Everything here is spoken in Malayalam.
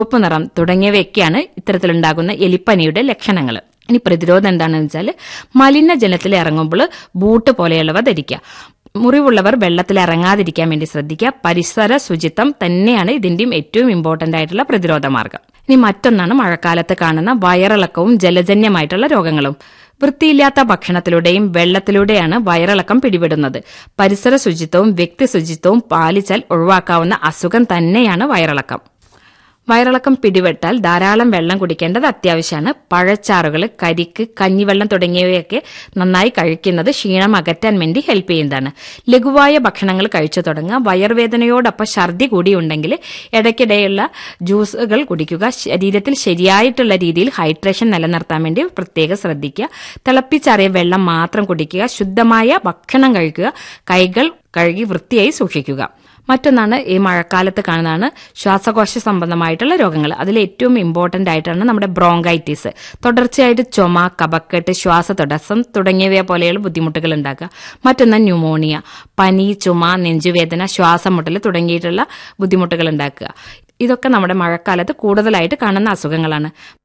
ചുവപ്പ് നിറം തുടങ്ങിയവയൊക്കെയാണ് ഇത്തരത്തിലുണ്ടാകുന്ന എലിപ്പനിയുടെ ലക്ഷണങ്ങൾ ഇനി പ്രതിരോധം എന്താണെന്ന് വെച്ചാൽ മലിനജലത്തിൽ ഇറങ്ങുമ്പോൾ ബൂട്ട് പോലെയുള്ളവ ധരിക്കുക മുറിവുള്ളവർ വെള്ളത്തിൽ ഇറങ്ങാതിരിക്കാൻ വേണ്ടി ശ്രദ്ധിക്കുക പരിസര ശുചിത്വം തന്നെയാണ് ഇതിന്റെയും ഏറ്റവും ഇമ്പോർട്ടന്റ് ആയിട്ടുള്ള പ്രതിരോധ മാർഗം ഇനി മറ്റൊന്നാണ് മഴക്കാലത്ത് കാണുന്ന വയറിളക്കവും ജലജന്യമായിട്ടുള്ള രോഗങ്ങളും വൃത്തിയില്ലാത്ത ഭക്ഷണത്തിലൂടെയും വെള്ളത്തിലൂടെയാണ് വയറിളക്കം പിടിപെടുന്നത് പരിസര ശുചിത്വവും വ്യക്തി ശുചിത്വവും പാലിച്ചാൽ ഒഴിവാക്കാവുന്ന അസുഖം തന്നെയാണ് വയറിളക്കം വയറിളക്കം പിടിപെട്ടാൽ ധാരാളം വെള്ളം കുടിക്കേണ്ടത് അത്യാവശ്യമാണ് പഴച്ചാറുകൾ കരിക്ക് കഞ്ഞിവെള്ളം തുടങ്ങിയവയൊക്കെ നന്നായി കഴിക്കുന്നത് ക്ഷീണം അകറ്റാൻ വേണ്ടി ഹെൽപ്പ് ചെയ്യുന്നതാണ് ലഘുവായ ഭക്ഷണങ്ങൾ കഴിച്ചു തുടങ്ങുക വയറുവേദനയോടൊപ്പം ഛർദി കൂടിയുണ്ടെങ്കിൽ ഇടയ്ക്കിടെയുള്ള ജ്യൂസുകൾ കുടിക്കുക ശരീരത്തിൽ ശരിയായിട്ടുള്ള രീതിയിൽ ഹൈഡ്രേഷൻ നിലനിർത്താൻ വേണ്ടി പ്രത്യേകം ശ്രദ്ധിക്കുക തിളപ്പിച്ചാറിയ വെള്ളം മാത്രം കുടിക്കുക ശുദ്ധമായ ഭക്ഷണം കഴിക്കുക കൈകൾ കഴുകി വൃത്തിയായി സൂക്ഷിക്കുക മറ്റൊന്നാണ് ഈ മഴക്കാലത്ത് കാണുന്നതാണ് ശ്വാസകോശ സംബന്ധമായിട്ടുള്ള രോഗങ്ങൾ അതിൽ ഏറ്റവും ഇമ്പോർട്ടന്റ് ആയിട്ടാണ് നമ്മുടെ ബ്രോങ്കൈറ്റിസ് തുടർച്ചയായിട്ട് ചുമ കഫക്കെട്ട് ശ്വാസതടസ്സം തുടങ്ങിയവ പോലെയുള്ള ബുദ്ധിമുട്ടുകൾ ഉണ്ടാക്കുക മറ്റൊന്ന് ന്യൂമോണിയ പനി ചുമ നെഞ്ചുവേദന ശ്വാസം മുട്ടൽ തുടങ്ങിയിട്ടുള്ള ബുദ്ധിമുട്ടുകൾ ഉണ്ടാക്കുക ഇതൊക്കെ നമ്മുടെ മഴക്കാലത്ത് കൂടുതലായിട്ട് കാണുന്ന അസുഖങ്ങളാണ്